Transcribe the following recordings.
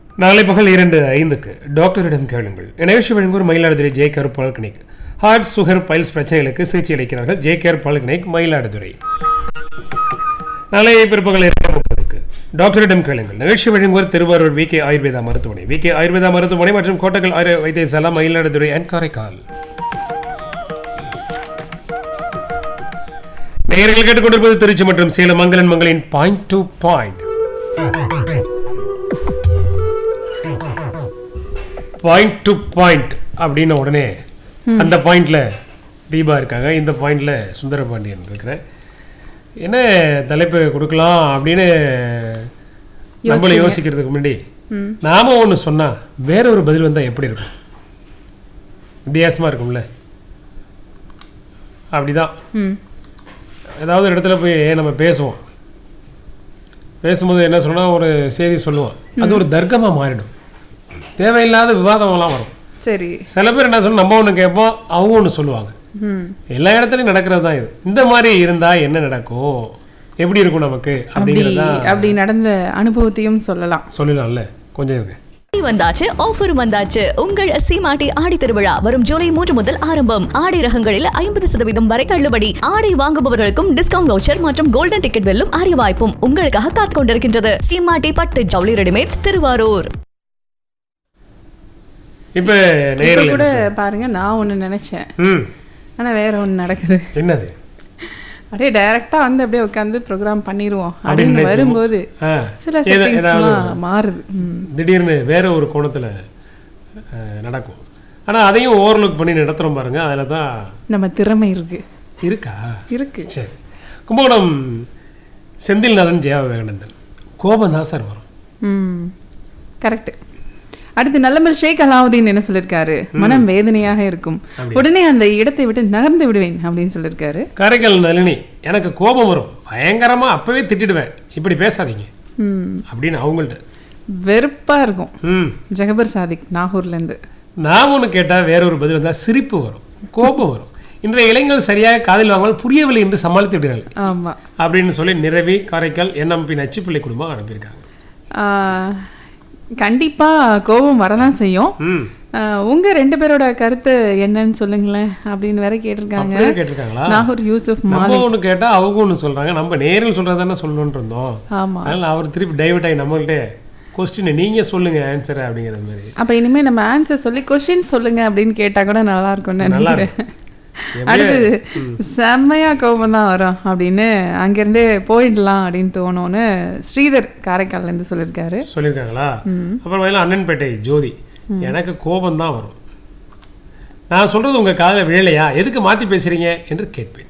நாளை பகல் இரண்டு ஐந்துக்கு டாக்டரிடம் கேளுங்கள் நிகழ்ச்சி வழங்குவோர் Mayiladuthurai J care polyclinic heart sugar piles பிரச்சனைகளுக்கு சிகிச்சை அளிக்கிறார்கள் ஜே கேர் பாலிகிளினிக் மயிலாடுதுறை நாளை பிற்பகல் இரண்டு முப்பதுக்கு டாக்டரிடம் கேளுங்கள் நிகழ்ச்சி வழங்குவோர் திருவாரூர் வி கே ஆயுர்வேதா மருத்துவமனை வி கே ஆயுர்வேதா மருத்துவமனை மற்றும் கோட்டக்கல் ஆயுர்வேத வைத்தியசாலா மயிலாடுதுறை அண்ட் காரைக்கால் நேயர்கள் கேட்டுக்கொண்டிருப்பது திருச்சி மற்றும் சேலம் மங்களன் மங்களின் point to point point to point அப்படின்ன உடனே அந்த பாயிண்ட்ல தீபா இருக்காங்க இந்த பாயிண்ட்ல சுந்தர பாண்டியன் இருக்கிறேன் என்ன தலைப்பு கொடுக்கலாம் அப்படின்னு நம்மள யோசிக்கிறதுக்கு முன்னாடி நாம ஒன்று சொன்னா வேற ஒரு பதில் வந்தா எப்படி இருக்கும் வித்தியாசமா இருக்கும்ல அப்படிதான் ம் ஏதாவது ஒரு இடத்துல போய் நம்ம பேசுவோம் பேசும்போது என்ன சொன்னா ஒரு செய்தி சொல்லுவோம் அது ஒரு தர்க்கமா மாறிடும் தேவையில்லாத விவாதம்லாம் வரும் சரி சில பேர் என்ன சொல்ல நம்ம ஒன்று கேட்போம் அவங்க ஒன்று சொல்லுவாங்க ம் எல்லா இடத்துலையும் நடக்கிறது தான் இது இந்த மாதிரி இருந்தா என்ன நடக்கும் எப்படி இருக்கும் நமக்கு அப்படி அப்படிங்கிறதா அப்படி நடந்த அனுபவத்தையும் சொல்லலாம் சொல்லலாம்ல கொஞ்சம் இருக்கு ஆடி வந்தாச்சு ஆஃபர் வந்தாச்சு உங்கள் சீமாட்டி ஆடி திருவிழா வரும் ஜூலை மூன்று முதல் ஆரம்பம் ஆடை ரகங்களில் ஐம்பது சதவீதம் வரை தள்ளுபடி ஆடை வாங்குபவர்களுக்கும் டிஸ்கவுண்ட் வவுச்சர் மற்றும் கோல்டன் டிக்கெட் வெல்லும் அரிய வாய்ப்பும் உங்களுக்காக காத்துக் கொண்டிருக்கின்றது சீமாட்டி பட்டு ஜவுளி ரெடிமேட்ஸ் திருவாரூர் இப்ப இப்ப நேரில் கூட பாருங்க நான் ஒண்ணு நினைச்சேன் ம் ஆனா வேற ஒண்ணு நடக்குது என்னது அப்படியே டைரக்டா வந்து அப்படியே உட்காந்து ப்ரோக்ராம் பண்ணிருவோம் அப்படின்னு அப்படின்னு வரும்போது ஆ, சில ஏதா- செட்டிங்ஸ் ஏதாவது எல்லாம் மாறுது ம். திடீர்னு வேற ஒரு கோணத்துல அஹ், நடக்கும் ஆனா அதையும் ஓவர்லுக் பண்ணி நடத்துறோம் பாருங்க அதுல தான் நம்ம திறமை இருக்கு இருக்கா இருக்கு சரி கும்பகோணம் செந்தில்நாதன் ஜெயா விவேகானந்தன் கோபம் தான் சார் வரும் ம் கரெக்ட் அடுத்து நல்லமல் ஷேக் அலாவுதீன் என்ன சொல்லிருக்காரு மனம் வேதனையாக இருக்கும் உடனே அந்த இடத்தை விட்டு நகர்ந்து விடுவேன் அப்படின்னு சொல்லிருக்காரு காரைக்கால் நளினி எனக்கு கோபம் வரும் பயங்கரமா அப்பவே திட்டிடுவேன் இப்படி பேசாதீங்க ம் அப்படின்னு அவங்கள்ட்ட வெறுப்பா இருக்கும் ம் ஜெகபர் சாதிக் நாகூர்ல இருந்து நான் ஒன்று கேட்டால் வேற ஒரு பதில் வந்தால் சிரிப்பு வரும் கோபம் வரும் இன்றைய இளைஞர்கள் சரியாக காதில் வாங்காமல் புரியவில்லை என்று சமாளித்து விடுகிறார்கள் ஆமா அப்படின்னு சொல்லி நிரவி காரைக்கால் என்எம்பி நச்சுப்பிள்ளை குடும்பம் அனுப்பியிருக்காங்க ஆ, கண்டிப்பா கோபம் வரதான் செய்யும் ம் ஆ, உங்க ரெண்டு பேரோட கருத்து என்னன்னு சொல்லுங்களேன் அப்படின்னு வேற கேட்டிருக்காங்க அப்படியே கேட்டிருக்காங்களா நாகூர் யூசுப் மா நம்ம ஒன்று கேட்டால் அவங்க ஒன்று சொல்கிறாங்க நம்ம நேரில் சொல்கிறது தானே சொல்லணும்னு இருந்தோம் ஆமா அதனால் அவர் திருப்பி டைவர்ட் ஆகி நம்மள்கிட்ட கொஸ்டின் நீங்கள் சொல்லுங்கள் ஆன்சர் அப்படிங்கிற மாதிரி அப்ப இனிமே நம்ம ஆன்சர் சொல்லி கொஸ்டின் சொல்லுங்க அப்படின்னு கேட்டா கூட நல்லா இருக்கும்னு நல்லா நினைக்கிறேன் அடுத்தது செம்மையா கோபம் தான் வரும் அப்படின்னு அங்கிருந்தே போயிடலாம் அப்படின்னு தோணும்னு ஸ்ரீதர் காரைக்கால்ல இருந்து சொல்லியிருக்காரு சொல்லியிருக்காங்களா அப்புறம் வயலில் அண்ணன்பேட்டை ஜோதி எனக்கு கோபம் தான் வரும் நான் சொல்றது உங்க காதில் விழலையா எதுக்கு மாத்தி பேசுறீங்க என்று கேட்பேன்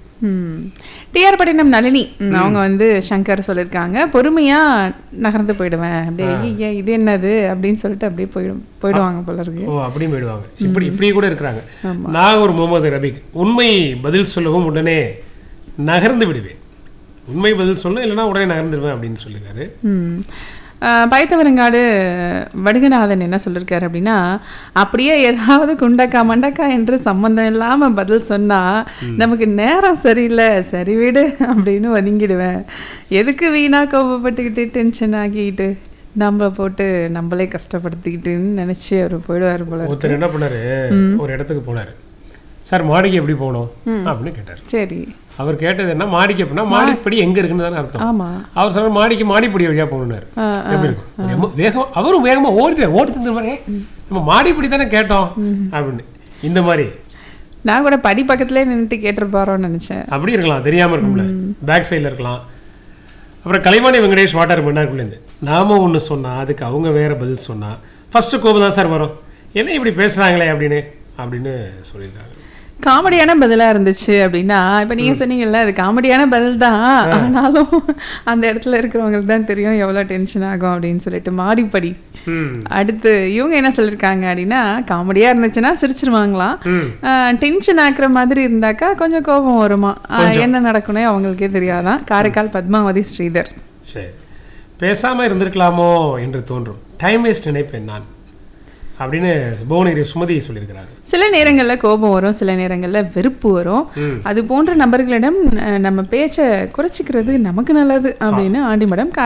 டிஆர் பட்டினம் நளினி ம், அவங்க வந்து சங்கர் சொல்லியிருக்காங்க பொறுமையா நகர்ந்து போயிடுவேன் அப்படியே ஐயா இது என்னது அப்படின்னு சொல்லிட்டு அப்படியே போயிடும் போயிடுவாங்க போல இருக்கு ஓ அப்படியும் போயிடுவாங்க இப்படி இப்படி கூட இருக்கிறாங்க நான் ஒரு முகமது ரபிக் உண்மை பதில் சொல்லவும் உடனே நகர்ந்து விடுவேன் உண்மை பதில் சொல்ல இல்லைன்னா உடனே நகர்ந்துடுவேன் அப்படின்னு சொல்லியிருக்காரு ம். ஆஹ் பைத்தவரங்காடு வடுகநாதன் என்ன சொல்லியிருக்காரு அப்படின்னா அப்படியே ஏதாவது குண்டக்கா மண்டக்கா என்று சம்பந்தம் இல்லாம பதில் சொன்னா நமக்கு நேரம் சரியில்லை சரி விடு அப்படின்னு ஒதுங்கிடுவேன் எதுக்கு வீணா கோபப்பட்டுக்கிட்டு டென்ஷன் ஆகிட்டு நம்ம போட்டு நம்மளே கஷ்டப்படுத்திக்கிட்டுன்னு நினைச்சு அவர் போயிடுவாரு போல இருக்கு. ஒருத்தர் என்ன பண்ணாரு ஒரு இடத்துக்கு போனாரு சார் மாடிக்கு எப்படி போகணும் அப்படின்னு கேட்டார் சரி அவர் கேட்டது என்ன மாடிக்கு அப்படின்னா மாடிப்படி எங்க இருக்குன்னு தானே அர்த்தம் ஆமா அவர் சொன்ன மாடிக்கு மாடிப்படி வழியா போகணுன்னாரு ஆ, எப்படி இருக்கும் ரொம்ப வேகம் அவரும் வேகமா ஓடிட்டார் ஓடி தந்துருவாரு நம்ம மாடிப்படி தானே கேட்டோம் அப்படின்னு இந்த மாதிரி நான் கூட படி பக்கத்துலயே நின்னுட்டு கேட்டிருப்பாரோன்னு நினைச்சேன் அப்படி இருக்கலாம் தெரியாம இருக்கும்ல பேக் சைடுல இருக்கலாம் அப்புறம் கலைவாணி வெங்கடேஷ் வாட்டார் மன்னார்குள்ளேருந்து நாம ஒண்ணு சொன்னா அதுக்கு அவங்க வேற பதில் சொன்னா ஃபர்ஸ்ட் கோபம் தான் சார் வரும் என்ன இப்படி பேசுறாங்களே அப்படின்னு அப்படின்னு சொல்லியிருக்காங்க காமெடியான பதிலா இருந்துச்சு அப்படின்னா இப்ப நீங்க சொன்னீங்கல்ல அது காமெடியான பதில் தான் ஆனாலும் அந்த இடத்துல இருக்கிறவங்களுக்கு தான் தெரியும் எவ்வளவு டென்ஷன் ஆகும் அப்படின்னு சொல்லிட்டு மாடிப்படி ம் அடுத்து இவங்க என்ன சொல்லியிருக்காங்க அப்படின்னா காமெடியா இருந்துச்சுன்னா சிரிச்சிருவாங்களாம் ம் டென்ஷன் ஆக்குற மாதிரி இருந்தாக்கா கொஞ்சம் கோபம் வருமா ஆஹ், என்ன நடக்கும்னே அவங்களுக்கே தெரியாதான் காரைக்கால் பத்மாவதி ஸ்ரீதர் சரி பேசாம இருந்திருக்கலாமோ என்று தோன்றும் டைம் வேஸ்ட் நினைப்பேன் நான் அப்படின்னு புவனகிரி சுமதி சொல்லியிருக்கிறாங்க சில நேரங்கள்ல கோபம் வரும் சில நேரங்கள்ல வெறுப்பு வரும் ம். அது போன்ற நபர்களிடம் அஹ், நம்ம பேச்சை குறைச்சிக்கிறது நமக்கு நல்லது அப்படின்னு ஆண்டிமடம்